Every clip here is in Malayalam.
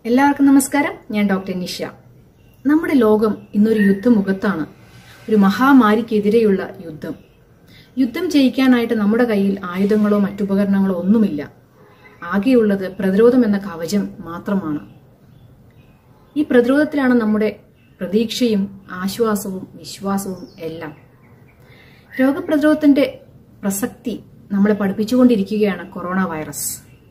എല്ലാവർക്കും നമസ്കാരം ഞാൻ ഡോക്ടർ നിഷ നമ്മുടെ ലോകം ഇന്നൊരു യുദ്ധമുഖത്താണ് ഒരു മഹാമാരിക്കെതിരെയുള്ള യുദ്ധം യുദ്ധം ജയിക്കാനായിട്ട് നമ്മുടെ കയ്യിൽ ആയുധങ്ങളോ മറ്റുപകരണങ്ങളോ ഒന്നുമില്ല ആകെയുള്ളത് പ്രതിരോധം എന്ന കവചം മാത്രമാണ് ഈ പ്രതിരോധത്തിലാണ് നമ്മുടെ പ്രതീക്ഷയും ആശ്വാസവും വിശ്വാസവും എല്ലാം രോഗപ്രതിരോധത്തിന്റെ പ്രസക്തി നമ്മളെ പഠിപ്പിച്ചുകൊണ്ടിരിക്കുകയാണ് കൊറോണ വൈറസ്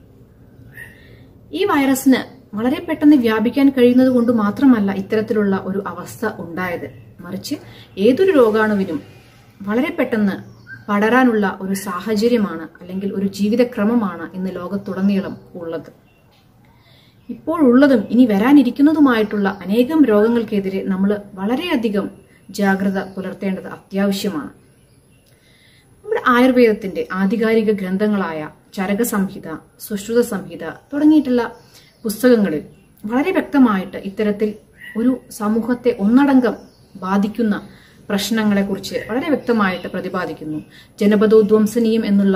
ഈ വൈറസിന് വളരെ പെട്ടെന്ന് വ്യാപിക്കാൻ കഴിയുന്നത് കൊണ്ട് മാത്രമല്ല ഇത്തരത്തിലുള്ള ഒരു അവസ്ഥ ഉണ്ടായത് മറിച്ച് ഏതൊരു രോഗാണുവിനും വളരെ പെട്ടെന്ന് പടരാനുള്ള ഒരു സാഹചര്യമാണ് അല്ലെങ്കിൽ ഒരു ജീവിതക്രമമാണ് ഇന്ന് ലോകത്തുടനീളം ഉള്ളത് ഇപ്പോഴുള്ളതും ഇനി വരാനിരിക്കുന്നതുമായിട്ടുള്ള അനേകം രോഗങ്ങൾക്കെതിരെ നമ്മൾ വളരെയധികം ജാഗ്രത പുലർത്തേണ്ടത് അത്യാവശ്യമാണ് നമ്മുടെ ആയുർവേദത്തിന്റെ ആധികാരിക ഗ്രന്ഥങ്ങളായ ചരക സംഹിത സുശ്രുത സംഹിത തുടങ്ങിയിട്ടുള്ള പുസ്തകങ്ങളിൽ വളരെ വ്യക്തമായിട്ട് ഇത്തരത്തിൽ ഒരു സമൂഹത്തെ ഒന്നടങ്കം ബാധിക്കുന്ന പ്രശ്നങ്ങളെക്കുറിച്ച് വളരെ വ്യക്തമായിട്ട് പ്രതിപാദിക്കുന്നു ജനപദോധ്വംസനീയം എന്നുള്ള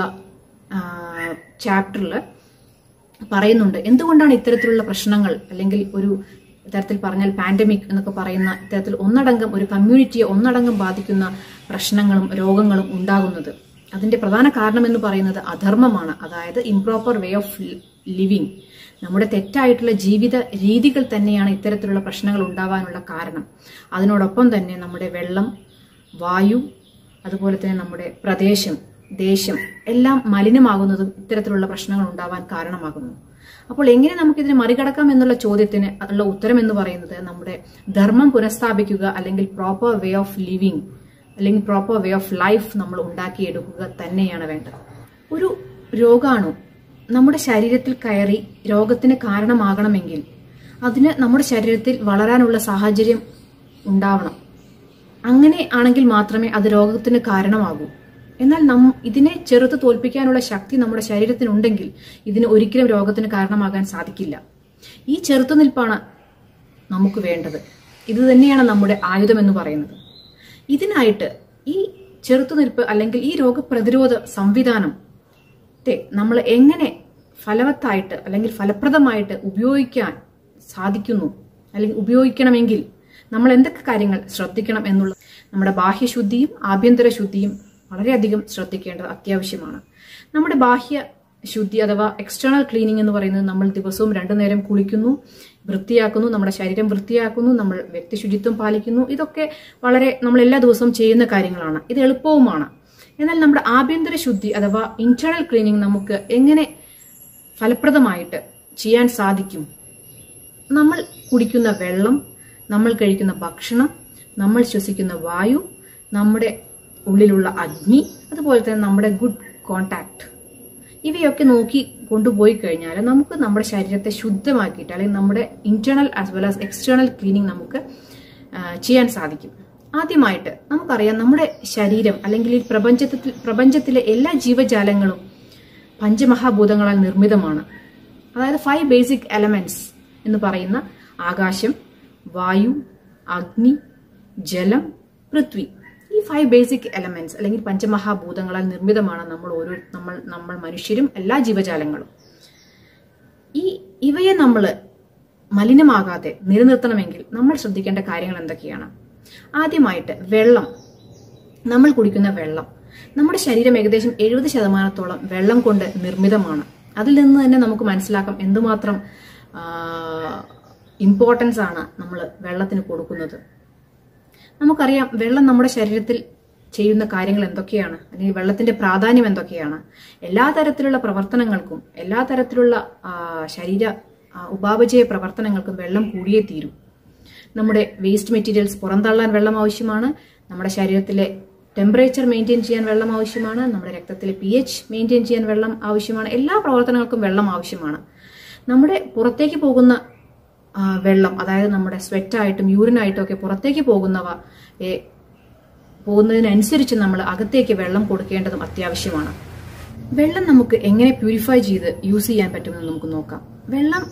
ചാപ്റ്ററിൽ പറയുന്നുണ്ട് എന്തുകൊണ്ടാണ് ഇത്തരത്തിലുള്ള പ്രശ്നങ്ങൾ അല്ലെങ്കിൽ ഒരു തരത്തിൽ പറഞ്ഞാൽ പാൻഡമിക് എന്നൊക്കെ പറയുന്ന ഇത്തരത്തിൽ ഒന്നടങ്കം ഒരു കമ്മ്യൂണിറ്റിയെ ഒന്നടങ്കം ബാധിക്കുന്ന പ്രശ്നങ്ങളും രോഗങ്ങളും ഉണ്ടാകുന്നത് അതിന്റെ പ്രധാന കാരണം എന്ന് പറയുന്നത് അധർമ്മമാണ് അതായത് ഇംപ്രോപ്പർ വേ ഓഫ് ലിവിങ് നമ്മുടെ തെറ്റായിട്ടുള്ള ജീവിത രീതികൾ തന്നെയാണ് ഇത്തരത്തിലുള്ള പ്രശ്നങ്ങൾ ഉണ്ടാവാനുള്ള കാരണം അതിനോടൊപ്പം തന്നെ നമ്മുടെ വെള്ളം വായു അതുപോലെ തന്നെ നമ്മുടെ പ്രദേശം ദേശം എല്ലാം മലിനമാകുന്നതും ഇത്തരത്തിലുള്ള പ്രശ്നങ്ങൾ ഉണ്ടാവാൻ കാരണമാകുന്നു അപ്പോൾ എങ്ങനെ നമുക്കിതിനെ മറികടക്കാം എന്നുള്ള ചോദ്യത്തിന് ഉള്ള ഉത്തരം എന്ന് പറയുന്നത് നമ്മുടെ ധർമ്മം പുനഃസ്ഥാപിക്കുക അല്ലെങ്കിൽ പ്രോപ്പർ വേ ഓഫ് ലിവിങ് അല്ലെങ്കിൽ പ്രോപ്പർ വേ ഓഫ് ലൈഫ് നമ്മൾ ഉണ്ടാക്കിയെടുക്കുക തന്നെയാണ് വേണ്ടത് ഒരു രോഗാണു നമ്മുടെ ശരീരത്തിൽ കയറി രോഗത്തിന് കാരണമാകണമെങ്കിൽ അതിന് നമ്മുടെ ശരീരത്തിൽ വളരാനുള്ള സാഹചര്യം ഉണ്ടാവണം അങ്ങനെ ആണെങ്കിൽ മാത്രമേ അത് രോഗത്തിന് കാരണമാകൂ എന്നാൽ നം ഇതിനെ ചെറുത്ത് തോൽപ്പിക്കാനുള്ള ശക്തി നമ്മുടെ ശരീരത്തിനുണ്ടെങ്കിൽ ഇതിന് ഒരിക്കലും രോഗത്തിന് കാരണമാകാൻ സാധിക്കില്ല ഈ ചെറുത്തുനിൽപ്പാണ് നമുക്ക് വേണ്ടത് ഇത് തന്നെയാണ് നമ്മുടെ ആയുധം എന്ന് പറയുന്നത് ഇതിനായിട്ട് ഈ ചെറുത്തുനിൽപ്പ് അല്ലെങ്കിൽ ഈ രോഗപ്രതിരോധ സംവിധാനത്തെ നമ്മൾ എങ്ങനെ ഫലവത്തായിട്ട് അല്ലെങ്കിൽ ഫലപ്രദമായിട്ട് ഉപയോഗിക്കാൻ സാധിക്കുന്നു അല്ലെങ്കിൽ ഉപയോഗിക്കണമെങ്കിൽ നമ്മൾ എന്തൊക്കെ കാര്യങ്ങൾ ശ്രദ്ധിക്കണം എന്നുള്ളത് നമ്മുടെ ബാഹ്യശുദ്ധിയും ആഭ്യന്തര ശുദ്ധിയും വളരെയധികം ശ്രദ്ധിക്കേണ്ടത് അത്യാവശ്യമാണ് നമ്മുടെ ബാഹ്യ ശുദ്ധി അഥവാ എക്സ്റ്റേണൽ ക്ലീനിങ് എന്ന് പറയുന്നത് നമ്മൾ ദിവസവും രണ്ടു നേരം കുളിക്കുന്നു വൃത്തിയാക്കുന്നു നമ്മുടെ ശരീരം വൃത്തിയാക്കുന്നു നമ്മൾ വ്യക്തിശുചിത്വം പാലിക്കുന്നു ഇതൊക്കെ വളരെ നമ്മൾ എല്ലാ ദിവസവും ചെയ്യുന്ന കാര്യങ്ങളാണ് ഇത് എളുപ്പവുമാണ് എന്നാൽ നമ്മുടെ ആഭ്യന്തര ശുദ്ധി അഥവാ ഇന്റേണൽ ക്ലീനിങ് നമുക്ക് എങ്ങനെ ഫലപ്രദമായിട്ട് ചെയ്യാൻ സാധിക്കും നമ്മൾ കുടിക്കുന്ന വെള്ളം നമ്മൾ കഴിക്കുന്ന ഭക്ഷണം നമ്മൾ ശ്വസിക്കുന്ന വായു നമ്മുടെ ഉള്ളിലുള്ള അഗ്നി അതുപോലെ തന്നെ നമ്മുടെ ഗുഡ് കോണ്ടാക്ട് ഇവയൊക്കെ നോക്കി കൊണ്ടുപോയി കഴിഞ്ഞാൽ നമുക്ക് നമ്മുടെ ശരീരത്തെ ശുദ്ധമാക്കിയിട്ട് അല്ലെങ്കിൽ നമ്മുടെ internal as well as external cleaning നമുക്ക് ചെയ്യാൻ സാധിക്കും ആദ്യമായിട്ട് നമുക്കറിയാം നമ്മുടെ ശരീരം അല്ലെങ്കിൽ ഈ പ്രപഞ്ചത്തിൽ പ്രപഞ്ചത്തിലെ എല്ലാ ജീവജാലങ്ങളും പഞ്ചമഹാഭൂതങ്ങളാൽ നിർമ്മിതമാണ് അതായത് ഫൈവ് ബേസിക് എലമെന്റ്സ് എന്ന് പറയുന്ന ആകാശം വായു അഗ്നി ജലം പൃഥ്വി ഈ ഫൈവ് ബേസിക് എലമെന്റ്സ് അല്ലെങ്കിൽ പഞ്ചമഹാഭൂതങ്ങളാൽ നിർമ്മിതമാണ് നമ്മൾ ഓരോ നമ്മൾ നമ്മൾ മനുഷ്യരും എല്ലാ ജീവജാലങ്ങളും ഈ ഇവയെ നമ്മൾ മലിനമാകാതെ നിലനിർത്തണമെങ്കിൽ നമ്മൾ ശ്രദ്ധിക്കേണ്ട കാര്യങ്ങൾ എന്തൊക്കെയാണ് ആദ്യമായിട്ട് വെള്ളം നമ്മൾ കുടിക്കുന്ന വെള്ളം നമ്മുടെ ശരീരം ഏകദേശം എഴുപത് ശതമാനത്തോളം വെള്ളം കൊണ്ട് നിർമ്മിതമാണ് അതിൽ നിന്ന് തന്നെ നമുക്ക് മനസ്സിലാക്കാം എന്തുമാത്രം ഇമ്പോർട്ടൻസ് ആണ് നമ്മൾ വെള്ളത്തിന് കൊടുക്കുന്നത് നമുക്കറിയാം വെള്ളം നമ്മുടെ ശരീരത്തിൽ ചെയ്യുന്ന കാര്യങ്ങൾ എന്തൊക്കെയാണ് അല്ലെങ്കിൽ വെള്ളത്തിന്റെ പ്രാധാന്യം എന്തൊക്കെയാണ് എല്ലാ തരത്തിലുള്ള പ്രവർത്തനങ്ങൾക്കും എല്ലാ തരത്തിലുള്ള ശരീര ഉപാപചയ പ്രവർത്തനങ്ങൾക്കും വെള്ളം കൂടിയേ തീരൂ നമ്മുടെ വേസ്റ്റ് മെറ്റീരിയൽസ് പുറന്തള്ളാൻ വെള്ളം ആവശ്യമാണ് നമ്മുടെ ശരീരത്തിലെ ടെമ്പറേച്ചർ മെയിൻറ്റെയിൻ ചെയ്യാൻ വെള്ളം ആവശ്യമാണ് നമ്മുടെ രക്തത്തിലെ പി എച്ച് മെയിൻറ്റെയിൻ ചെയ്യാൻ വെള്ളം ആവശ്യമാണ് എല്ലാ പ്രവർത്തനങ്ങൾക്കും വെള്ളം ആവശ്യമാണ് നമ്മുടെ പുറത്തേക്ക് പോകുന്ന വെള്ളം അതായത് നമ്മുടെ സ്വെറ്റായിട്ടും യൂറിനായിട്ടും ഒക്കെ പുറത്തേക്ക് പോകുന്നവ പോകുന്നതിനനുസരിച്ച് നമ്മൾ അകത്തേക്ക് വെള്ളം കൊടുക്കേണ്ടതും അത്യാവശ്യമാണ് വെള്ളം നമുക്ക് എങ്ങനെ പ്യൂരിഫൈ ചെയ്ത് യൂസ് ചെയ്യാൻ പറ്റുമെന്ന് നമുക്ക് നോക്കാം വെള്ളം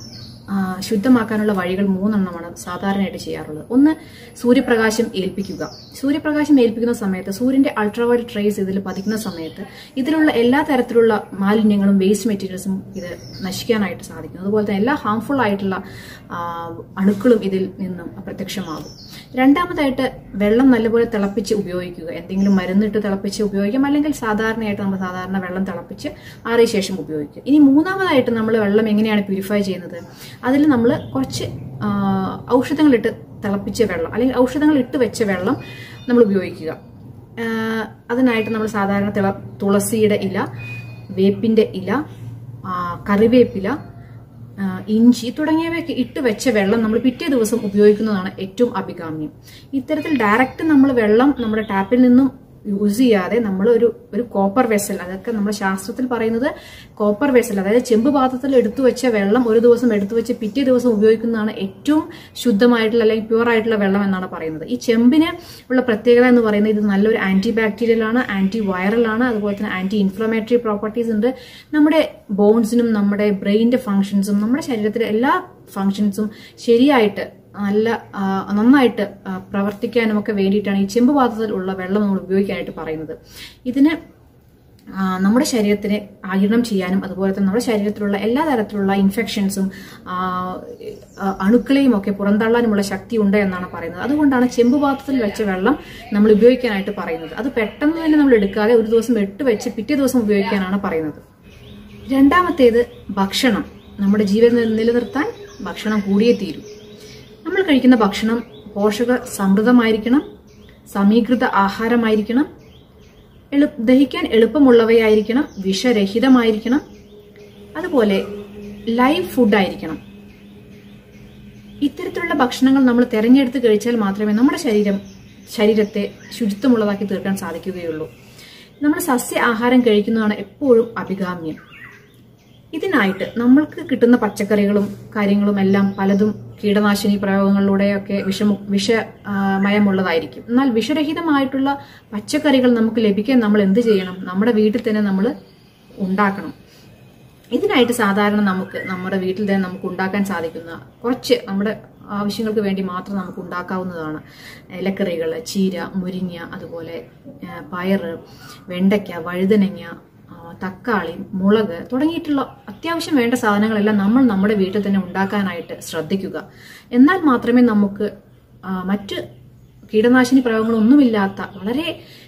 ആ, ശുദ്ധമാക്കാനുള്ള വഴികൾ മൂന്നെണ്ണമാണ് സാധാരണയായിട്ട് ചെയ്യാറുള്ളത് ഒന്ന് സൂര്യപ്രകാശം ഏൽപ്പിക്കുക സൂര്യപ്രകാശം ഏൽപ്പിക്കുന്ന സമയത്ത് സൂര്യന്റെ അൾട്രാവയലറ്റ് റേസ് ഇതിൽ പതിക്കുന്ന സമയത്ത് ഇതിലുള്ള എല്ലാ തരത്തിലുള്ള മാലിന്യങ്ങളും വേസ്റ്റ് മെറ്റീരിയൽസും ഇത് നശിക്കാനായിട്ട് സാധിക്കും അതുപോലെ തന്നെ എല്ലാ ഹാംഫുൾ ആയിട്ടുള്ള ആ, അണുക്കളും ഇതിൽ നിന്നും പ്രത്യക്ഷമാകും രണ്ടാമതായിട്ട് വെള്ളം നല്ലപോലെ തിളപ്പിച്ച് ഉപയോഗിക്കുക എന്തെങ്കിലും മരുന്നിട്ട് തിളപ്പിച്ച് ഉപയോഗിക്കാം അല്ലെങ്കിൽ സാധാരണയായിട്ട് നമ്മൾ സാധാരണ വെള്ളം തിളപ്പിച്ച് ആറിയ ശേഷം ഉപയോഗിക്കുക ഇനി മൂന്നാമതായിട്ട് നമ്മൾ വെള്ളം എങ്ങനെയാണ് പ്യൂരിഫൈ ചെയ്യുന്നത് അതിൽ നമ്മൾ കുറച്ച് ആ, ഔഷധങ്ങളിട്ട് തിളപ്പിച്ച വെള്ളം അല്ലെങ്കിൽ ഔഷധങ്ങൾ ഇട്ട് വെച്ച വെള്ളം നമ്മൾ ഉപയോഗിക്കുക ആ, അതിനായിട്ട് നമ്മൾ സാധാരണ തിള തുളസിയുടെ ഇല വേപ്പിന്റെ ഇല ആ, കറിവേപ്പില ആ, ഇഞ്ചി തുടങ്ങിയവയൊക്കെ ഇട്ട് വെച്ച വെള്ളം നമ്മൾ പിറ്റേ ദിവസം ഉപയോഗിക്കുന്നതാണ് ഏറ്റവും അഭികാമ്യം ഇത്തരത്തിൽ ഡയറക്റ്റ് നമ്മൾ വെള്ളം നമ്മുടെ ടാപ്പിൽ നിന്നും യൂസ് ചെയ്യാതെ നമ്മൾ ഒരു ഒരു കോപ്പർ വെസൽ അതൊക്കെ നമ്മുടെ ശാസ്ത്രത്തിൽ പറയുന്നത് കോപ്പർ വെസൽ അതായത് ചെമ്പ് പാത്രത്തിൽ എടുത്തു വെച്ച വെള്ളം ഒരു ദിവസം എടുത്തു വെച്ച് പിറ്റേ ദിവസം ഉപയോഗിക്കുന്നതാണ് ഏറ്റവും ശുദ്ധമായിട്ടുള്ള അല്ലെങ്കിൽ പ്യുവർ ആയിട്ടുള്ള വെള്ളം എന്നാണ് പറയുന്നത് ഈ ചെമ്പിന് ഉള്ള പ്രത്യേകത എന്ന് പറയുന്നത് ഇത് നല്ലൊരു ആന്റി ബാക്ടീരിയൽ ആണ് ആന്റി വൈറൽ ആണ് അതുപോലെ തന്നെ ആന്റി ഇൻഫ്ലമേറ്ററി പ്രോപ്പർട്ടീസ് ഉണ്ട് നമ്മുടെ ബോൺസിനും നമ്മുടെ ബ്രെയിനിന്റെ ഫങ്ഷൻസും നമ്മുടെ ശരീരത്തിലെ എല്ലാ ഫങ്ഷൻസും ശരിയായിട്ട് നല്ല ആ, നന്നായിട്ട് ആ, പ്രവർത്തിക്കാനും ഒക്കെ വേണ്ടിയിട്ടാണ് ഈ ചെമ്പ് പാത്രത്തിൽ ഉള്ള വെള്ളം നമ്മൾ ഉപയോഗിക്കാനായിട്ട് പറയുന്നത് ഇതിന് ആ, നമ്മുടെ ശരീരത്തിനെ ആകിരണം ചെയ്യാനും അതുപോലെ തന്നെ നമ്മുടെ ശരീരത്തിലുള്ള എല്ലാ തരത്തിലുള്ള ഇൻഫെക്ഷൻസും ആ, ആ, അണുക്കളെയും ഒക്കെ പുറന്തള്ളാനുമുള്ള ശക്തി ഉണ്ട് എന്നാണ് പറയുന്നത് അതുകൊണ്ടാണ് ചെമ്പ് പാത്രത്തിൽ വെച്ച വെള്ളം നമ്മൾ ഉപയോഗിക്കാനായിട്ട് പറയുന്നത് അത് പെട്ടെന്ന് തന്നെ നമ്മൾ എടുക്കാതെ ഒരു ദിവസം ഇട്ട് വെച്ച് പിറ്റേ ദിവസം ഉപയോഗിക്കാനാണ് പറയുന്നത് രണ്ടാമത്തേത് ഭക്ഷണം നമ്മുടെ ജീവൻ നിലനിർത്താൻ ഭക്ഷണം കൂടിയേ തീരൂ നമ്മൾ കഴിക്കുന്ന ഭക്ഷണം പോഷക സമൃദ്ധമായിരിക്കണം സമീകൃത ആഹാരമായിരിക്കണം എളു ദഹിക്കാൻ എളുപ്പമുള്ളവയായിരിക്കണം വിഷരഹിതമായിരിക്കണം അതുപോലെ ലൈവ് ഫുഡായിരിക്കണം ഇത്തരത്തിലുള്ള ഭക്ഷണങ്ങൾ നമ്മൾ തിരഞ്ഞെടുത്ത് കഴിച്ചാൽ മാത്രമേ നമ്മുടെ ശരീരം ശരീരത്തെ ശുചിത്വമുള്ളതാക്കി തീർക്കാൻ സാധിക്കുകയുള്ളൂ നമ്മൾ സസ്യ ആഹാരം കഴിക്കുന്നതാണ് എപ്പോഴും അഭികാമ്യം ഇതിനായിട്ട് നമ്മൾക്ക് കിട്ടുന്ന പച്ചക്കറികളും കാര്യങ്ങളും എല്ലാം പലതും കീടനാശിനി പ്രയോഗങ്ങളിലൂടെയൊക്കെ വിഷമു വിഷമയമുള്ളതായിരിക്കും എന്നാൽ വിഷരഹിതമായിട്ടുള്ള പച്ചക്കറികൾ നമുക്ക് ലഭിക്കാൻ നമ്മൾ എന്ത് ചെയ്യണം നമ്മുടെ വീട്ടിൽ തന്നെ നമ്മൾ ഉണ്ടാക്കണം ഇതിനായിട്ട് സാധാരണ നമുക്ക് നമ്മുടെ വീട്ടിൽ തന്നെ നമുക്ക് ഉണ്ടാക്കാൻ സാധിക്കുന്ന കുറച്ച് നമ്മുടെ ആവശ്യങ്ങൾക്ക് വേണ്ടി മാത്രം നമുക്ക് ഉണ്ടാക്കാവുന്നതാണ് ഇലക്കറികൾ ചീര മുരിങ്ങ അതുപോലെ ആ, പയറ് വെണ്ടയ്ക്ക വഴുതനങ്ങ ആ, തക്കാളി മുളക് തുടങ്ങിയിട്ടുള്ള അത്യാവശ്യം വേണ്ട സാധനങ്ങളെല്ലാം നമ്മൾ നമ്മുടെ വീട്ടിൽ തന്നെ ഉണ്ടാക്കാനായിട്ട് ശ്രദ്ധിക്കുക എന്നാൽ മാത്രമേ നമുക്ക് ആ, മറ്റ് കീടനാശിനി പ്രയോഗങ്ങളൊന്നുമില്ലാത്ത വളരെ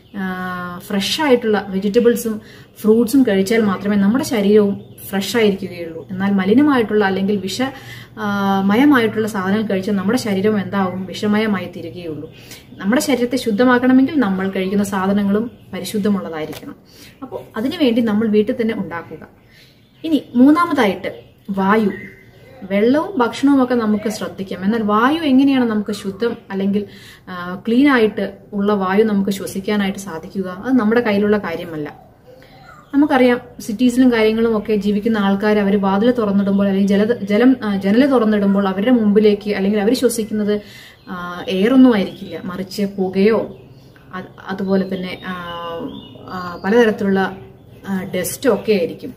ഫ്രഷ് ആയിട്ടുള്ള വെജിറ്റബിൾസും ഫ്രൂട്ട്സും കഴിച്ചാൽ മാത്രമേ നമ്മുടെ ശരീരവും ഫ്രഷ് ആയിരിക്കുകയുള്ളൂ എന്നാൽ മലിനമായിട്ടുള്ള അല്ലെങ്കിൽ വിഷ ആ, മയമായിട്ടുള്ള സാധനങ്ങൾ കഴിച്ചാൽ നമ്മുടെ ശരീരം എന്താവും വിഷമയമായി തീരുകയുള്ളൂ നമ്മുടെ ശരീരത്തെ ശുദ്ധമാക്കണമെങ്കിൽ നമ്മൾ കഴിക്കുന്ന സാധനങ്ങളും പരിശുദ്ധമുള്ളതായിരിക്കണം അപ്പോൾ അതിനുവേണ്ടി നമ്മൾ വീട്ടിൽ തന്നെ ഉണ്ടാക്കുക ഇനി മൂന്നാമതായിട്ട് വായു വെള്ളവും ഭക്ഷണവും ഒക്കെ നമുക്ക് ശ്രദ്ധിക്കാം എന്നാൽ വായു എങ്ങനെയാണ് നമുക്ക് ശുദ്ധം അല്ലെങ്കിൽ ക്ലീൻ ആയിട്ട് ഉള്ള വായു നമുക്ക് ശ്വസിക്കാനായിട്ട് സാധിക്കുക അത് നമ്മുടെ കയ്യിലുള്ള കാര്യമല്ല നമുക്കറിയാം സിറ്റീസിലും കാര്യങ്ങളും ഒക്കെ ജീവിക്കുന്ന ആൾക്കാർ അവർ വാതിൽ തുറന്നിടുമ്പോൾ അല്ലെങ്കിൽ ജല ജലം ആ, ജനല് തുറന്നിടുമ്പോൾ അവരുടെ മുമ്പിലേക്ക് അല്ലെങ്കിൽ അവർ ശ്വസിക്കുന്നത് എയർ ഒന്നും ആയിരിക്കില്ല മറിച്ച് പുകയോ അത് അതുപോലെ തന്നെ ആ, ആ, പലതരത്തിലുള്ള ഡസ്റ്റോ ഒക്കെ ആയിരിക്കും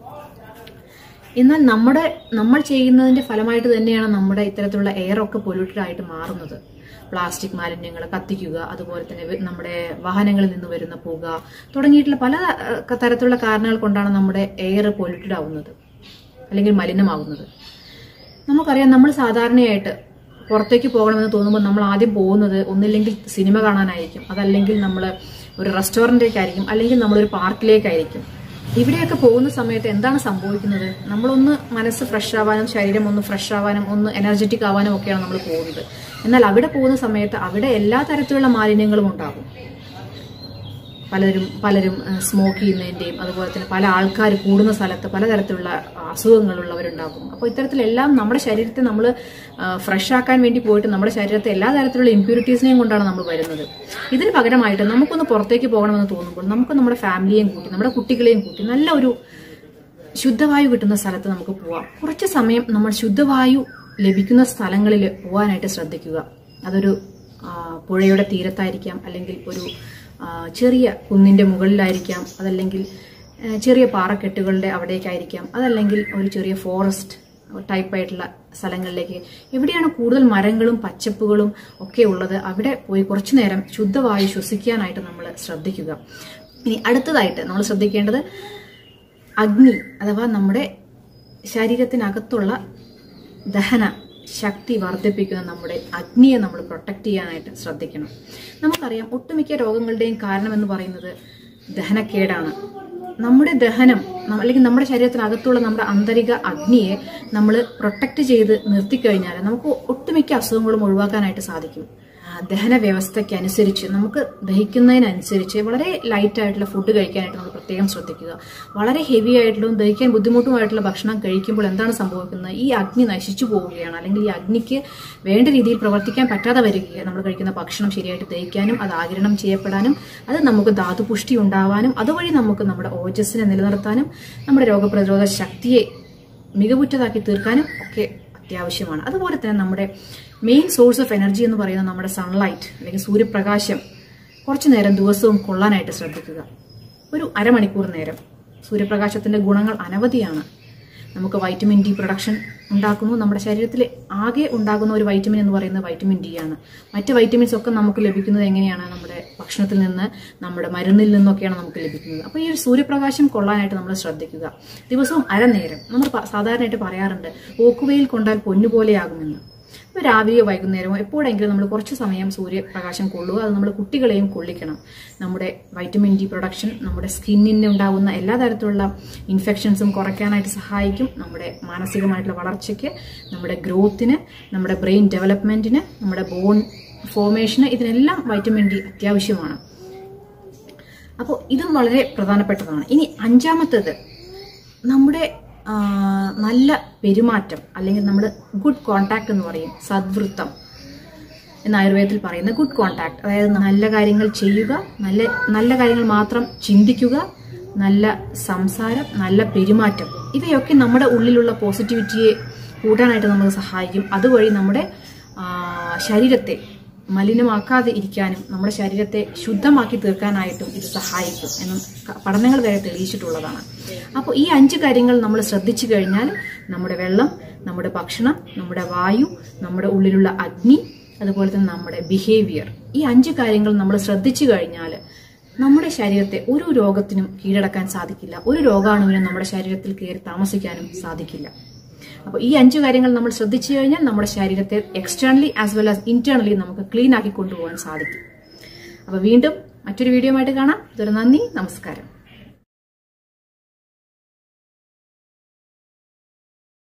എന്നാൽ നമ്മുടെ നമ്മൾ ചെയ്യുന്നതിന്റെ ഫലമായിട്ട് തന്നെയാണ് നമ്മുടെ ഇത്തരത്തിലുള്ള എയർ ഒക്കെ പൊല്യൂട്ടഡ് ആയിട്ട് മാറുന്നത് പ്ലാസ്റ്റിക് മാലിന്യങ്ങൾ കത്തിക്കുക അതുപോലെ തന്നെ വെ- നമ്മുടെ വാഹനങ്ങളിൽ നിന്ന് വരുന്ന പുക തുടങ്ങിയിട്ടുള്ള പല ത- തരത്തിലുള്ള കാരണങ്ങൾ കൊണ്ടാണ് നമ്മുടെ എയർ പൊല്യൂട്ടഡ് ആവുന്നത് അല്ലെങ്കിൽ മലിനമാവുന്നത് നമുക്കറിയാം നമ്മൾ സാധാരണയായിട്ട് പുറത്തേക്ക് പോകണമെന്ന് തോന്നുമ്പോൾ നമ്മൾ ആദ്യം പോകുന്നത് ഒന്നില്ലെങ്കിൽ സിനിമ കാണാനായിരിക്കും അതല്ലെങ്കിൽ നമ്മൾ ഒരു റെസ്റ്റോറൻറ്റിലേക്കായിരിക്കും അല്ലെങ്കിൽ നമ്മളൊരു പാർക്കിലേക്കായിരിക്കും ഇവിടെയൊക്കെ പോകുന്ന സമയത്ത് എന്താണ് സംഭവിക്കുന്നത് നമ്മളൊന്ന് മനസ്സ് ഫ്രഷ് ആവാനും ശരീരം ഒന്ന് ഫ്രഷ് ആവാനും ഒന്ന് എനർജറ്റിക് ആവാനും ഒക്കെയാണ് നമ്മൾ പോകുന്നത് എന്നാൽ അവിടെ പോകുന്ന സമയത്ത് അവിടെ എല്ലാ തരത്തിലുള്ള മാലിന്യങ്ങളും ഉണ്ടാകും പലരും പലരും സ്മോക്ക് ചെയ്യുന്നതിൻ്റെയും അതുപോലെ തന്നെ പല ആൾക്കാർ കൂടുന്ന സ്ഥലത്ത് പലതരത്തിലുള്ള അസുഖങ്ങളുള്ളവരുണ്ടാകും അപ്പോൾ ഇത്തരത്തിലെല്ലാം നമ്മുടെ ശരീരത്തെ നമ്മൾ ഫ്രഷ് ആക്കാൻ വേണ്ടി പോയിട്ട് നമ്മുടെ ശരീരത്തെ എല്ലാ തരത്തിലുള്ള ഇമ്പ്യൂരിറ്റീസിനെയും കൊണ്ടാണ് നമ്മൾ വരുന്നത് ഇതിന് പകരമായിട്ട് നമുക്കൊന്ന് പുറത്തേക്ക് പോകണമെന്ന് തോന്നുമ്പോൾ നമുക്ക് നമ്മുടെ ഫാമിലിയെയും കൂട്ടി നമ്മുടെ കുട്ടികളെയും കൂട്ടി നല്ല ഒരു ശുദ്ധവായു കിട്ടുന്ന സ്ഥലത്ത് നമുക്ക് പോവാം കുറച്ച് സമയം നമ്മൾ ശുദ്ധവായു ലഭിക്കുന്ന സ്ഥലങ്ങളിൽ പോകാനായിട്ട് ശ്രദ്ധിക്കുക അതൊരു ആ, പുഴയുടെ തീരത്തായിരിക്കാം അല്ലെങ്കിൽ ഒരു ആ, ചെറിയ കുന്നിന്റെ മുകളിലായിരിക്കാം അതല്ലെങ്കിൽ ആ, ചെറിയ പാറക്കെട്ടുകളുടെ അവിടേക്കായിരിക്കാം അതല്ലെങ്കിൽ ഒരു ചെറിയ ഫോറസ്റ്റ് ടൈപ്പായിട്ടുള്ള സ്ഥലങ്ങളിലേക്ക് എവിടെയാണ് കൂടുതൽ മരങ്ങളും പച്ചപ്പുകളും ഒക്കെ ഉള്ളത് അവിടെ പോയി കുറച്ചു നേരം ശുദ്ധവായു ശ്വസിക്കാനായിട്ട് നമ്മൾ ശ്രദ്ധിക്കുക ഇനി അടുത്തതായിട്ട് നമ്മൾ ശ്രദ്ധിക്കേണ്ടത് അഗ്നി അഥവാ നമ്മുടെ ശരീരത്തിനകത്തുള്ള ദഹന ശക്തി വർദ്ധിപ്പിക്കുന്ന നമ്മുടെ അഗ്നിയെ നമ്മൾ പ്രൊട്ടക്ട് ചെയ്യാനായിട്ട് ശ്രദ്ധിക്കണം നമുക്കറിയാം ഒട്ടുമിക്ക രോഗങ്ങളുടെയും കാരണം എന്ന് പറയുന്നത് ദഹനക്കേടാണ് നമ്മുടെ ദഹനം ന- അല്ലെങ്കിൽ നമ്മുടെ ശരീരത്തിനകത്തുള്ള നമ്മുടെ ആന്തരിക അഗ്നിയെ നമ്മൾ പ്രൊട്ടക്ട് ചെയ്ത് നിർത്തിക്കഴിഞ്ഞാൽ നമുക്ക് ഒട്ടുമിക്ക അസുഖങ്ങളും ഒഴിവാക്കാനായിട്ട് സാധിക്കും ആ, ദഹന വ്യവസ്ഥയ്ക്ക് അനുസരിച്ച് നമുക്ക് ദഹിക്കുന്നതിനനുസരിച്ച് വളരെ ലൈറ്റ് ആയിട്ടുള്ള ഫുഡ് കഴിക്കാനായിട്ട് നമ്മൾ പ്രത്യേകം ശ്രദ്ധിക്കുക വളരെ ഹെവി ആയിട്ടുള്ളതും ദഹിക്കാൻ ബുദ്ധിമുട്ടുമായിട്ടുള്ള ഭക്ഷണം കഴിക്കുമ്പോൾ എന്താണ് സംഭവിക്കുന്നത് ഈ അഗ്നി നശിച്ചു പോവുകയാണ് അല്ലെങ്കിൽ ഈ അഗ്നിക്ക് വേണ്ട രീതിയിൽ പ്രവർത്തിക്കാൻ പറ്റാതെ വരികയാണ് നമ്മൾ കഴിക്കുന്ന ഭക്ഷണം ശരിയായിട്ട് ദഹിക്കാനും അത് ആകിരണം ചെയ്യപ്പെടാനും അത് നമുക്ക് ധാതുപുഷ്ടി ഉണ്ടാവാനും അതുവഴി നമുക്ക് നമ്മുടെ ഓജസ്സിനെ നിലനിർത്താനും നമ്മുടെ രോഗപ്രതിരോധ ശക്തിയെ മികവുറ്റതാക്കി തീർക്കാനും ഒക്കെ അത്യാവശ്യമാണ് അതുപോലെ തന്നെ നമ്മുടെ മെയിൻ സോഴ്സ് ഓഫ് എനർജി എന്ന് പറയുന്നത് നമ്മുടെ സൺലൈറ്റ് അല്ലെങ്കിൽ സൂര്യപ്രകാശം കുറച്ചു നേരം ദിവസവും കൊള്ളാനായിട്ട് ശ്രദ്ധിക്കുക ഒരു അരമണിക്കൂർ നേരം സൂര്യപ്രകാശത്തിന്റെ ഗുണങ്ങൾ അനവധിയാണ് നമുക്ക് വൈറ്റമിൻ ഡി പ്രൊഡക്ഷൻ ഉണ്ടാക്കുന്നു നമ്മുടെ ശരീരത്തിൽ ആകെ ഉണ്ടാകുന്ന ഒരു വൈറ്റമിൻ എന്ന് പറയുന്നത് വൈറ്റമിൻ ഡി ആണ് മറ്റ് വൈറ്റമിൻസ് ഒക്കെ നമുക്ക് ലഭിക്കുന്നത് എങ്ങനെയാണ് നമ്മുടെ ഭക്ഷണത്തിൽ നിന്ന് നമ്മുടെ മരുന്നിൽ നിന്നൊക്കെയാണ് നമുക്ക് ലഭിക്കുന്നത് അപ്പോൾ ഈ ഒരു സൂര്യപ്രകാശം കൊള്ളാനായിട്ട് നമ്മൾ ശ്രദ്ധിക്കുക ദിവസവും അരനേരം നമ്മൾ പ- സാധാരണയായിട്ട് പറയാറുണ്ട് ഓക്കുവയിൽ കൊണ്ടാൽ പൊന്നുപോലെയാകുമെന്ന് ഇപ്പോൾ രാവിലെയോ വൈകുന്നേരമോ എപ്പോഴെങ്കിലും നമ്മൾ കുറച്ച് സമയം സൂര്യപ്രകാശം കൊള്ളുക അത് നമ്മൾ കുട്ടികളെയും കൊള്ളിക്കണം നമ്മുടെ വൈറ്റമിൻ ഡി പ്രൊഡക്ഷൻ നമ്മുടെ സ്കിന്നിന് ഉണ്ടാകുന്ന എല്ലാ തരത്തിലുള്ള ഇൻഫെക്ഷൻസും കുറയ്ക്കാനായിട്ട് സഹായിക്കും നമ്മുടെ മാനസികമായിട്ടുള്ള വളർച്ചയ്ക്ക് നമ്മുടെ ഗ്രോത്തിന് നമ്മുടെ ബ്രെയിൻ ഡെവലപ്മെന്റിന് നമ്മുടെ ബോൺ ഫോർമേഷന് ഇതിനെല്ലാം വൈറ്റമിൻ ഡി അത്യാവശ്യമാണ് അപ്പോൾ ഇതും വളരെ പ്രധാനപ്പെട്ടതാണ് ഇനി അഞ്ചാമത്തേത് നമ്മുടെ ആ, നല്ല പെരുമാറ്റം അല്ലെങ്കിൽ നമ്മൾ ഗുഡ് കോണ്ടാക്ട് എന്ന് പറയും സദ്വൃത്തം എന്ന് ആയുർവേദത്തിൽ പറയുന്ന ഗുഡ് കോണ്ടാക്ട് അതായത് നല്ല കാര്യങ്ങൾ ചെയ്യുക നല്ല നല്ല കാര്യങ്ങൾ മാത്രം ചിന്തിക്കുക നല്ല സംസാരം നല്ല പെരുമാറ്റം ഇവയൊക്കെ നമ്മുടെ ഉള്ളിലുള്ള പോസിറ്റിവിറ്റിയെ കൂട്ടാനായിട്ട് നമുക്ക് സഹായിക്കും അതുവഴി നമ്മുടെ ആ, ശരീരത്തെ മലിനമാക്കാതെ ഇരിക്കാനും നമ്മുടെ ശരീരത്തെ ശുദ്ധമാക്കി തീർക്കാനായിട്ടും ഇത് സഹായിക്കും എന്ന് ക- പഠനങ്ങൾ വരെ തെളിയിച്ചിട്ടുള്ളതാണ് അപ്പോൾ ഈ അഞ്ച് കാര്യങ്ങൾ നമ്മൾ ശ്രദ്ധിച്ചു കഴിഞ്ഞാൽ നമ്മുടെ വെള്ളം നമ്മുടെ ഭക്ഷണം നമ്മുടെ വായു നമ്മുടെ ഉള്ളിലുള്ള അഗ്നി അതുപോലെ തന്നെ നമ്മുടെ ബിഹേവിയർ ഈ അഞ്ച് കാര്യങ്ങൾ നമ്മൾ ശ്രദ്ധിച്ചു കഴിഞ്ഞാൽ നമ്മുടെ ശരീരത്തെ ഒരു രോഗത്തിനും കീഴടക്കാൻ സാധിക്കില്ല ഒരു രോഗാണുവിനും നമ്മുടെ ശരീരത്തിൽ കയറി താമസിക്കാനും സാധിക്കില്ല അപ്പോൾ ഈ അഞ്ച് കാര്യങ്ങൾ നമ്മൾ ശ്രദ്ധിച്ചു കഴിഞ്ഞാൽ നമ്മുടെ ശരീരത്തെ externally as well as internally നമുക്ക് ക്ലീൻ ആക്കി കൊണ്ടുപോകാൻ സാധിക്കും അപ്പോൾ വീണ്ടും മറ്റൊരു വീഡിയോ ആയിട്ട് കാണാം ഇതൊരു നന്ദി നമസ്കാരം